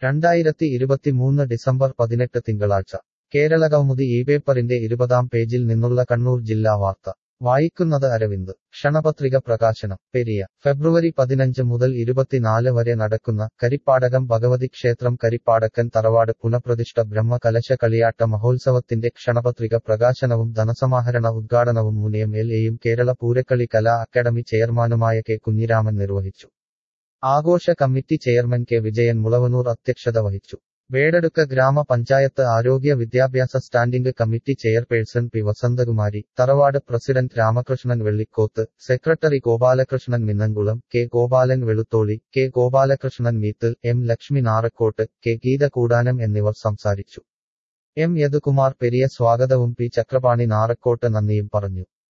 രണ്ടായിരത്തി ഇരുപത്തിമൂന്ന് ഡിസംബർ പതിനെട്ട് തിങ്കളാഴ്ച കേരളകൗമുദി ഈ പേപ്പറിന്റെ ഇരുപതാം പേജിൽ നിന്നുള്ള കണ്ണൂർ ജില്ലാ വാർത്ത വായിക്കുന്നത് അരവിന്ദ് ക്ഷണപത്രിക പ്രകാശനം പെരിയ ഫെബ്രുവരി പതിനഞ്ച് മുതൽ ഇരുപത്തിനാല് വരെ നടക്കുന്ന കരിപ്പാടകം ഭഗവതി ക്ഷേത്രം കരിപ്പാടക്കൻ തറവാട് പുനഃപ്രതിഷ്ഠ ബ്രഹ്മകലശ കളിയാട്ട മഹോത്സവത്തിന്റെ ക്ഷണപത്രിക പ്രകാശനവും ധനസമാഹരണ ഉദ്ഘാടനവും മുനിയം എൽ എയും കേരള പൂരക്കളി കലാ അക്കാദമി ചെയർമാനുമായ കെ കുഞ്ഞിരാമൻ നിർവഹിച്ചു ആഘോഷ committee chairman K Vijayan Mulavanoor അധ്യക്ഷത വഹിച്ചു വേടടുക്ക ഗ്രാമപഞ്ചായത്ത് ആരോഗ്യ വിദ്യാഭ്യാസ standing committee chairperson P Vasanthakumari തറവാട് president Ramakrishnan Vellikoth secretary Gopalakrishnan Minnamkulam K Gopalan Veluttholi K Gopalakrishnan Meethil M Lakshmi Narakkot K Geetha Koodanam എന്നിവർ സംസാരിച്ചു എം യദുകുമാർ പെരിയ സ്വാഗതവും പി ചക്രപാണി നാറക്കോട്ട് നന്ദിയും പറഞ്ഞു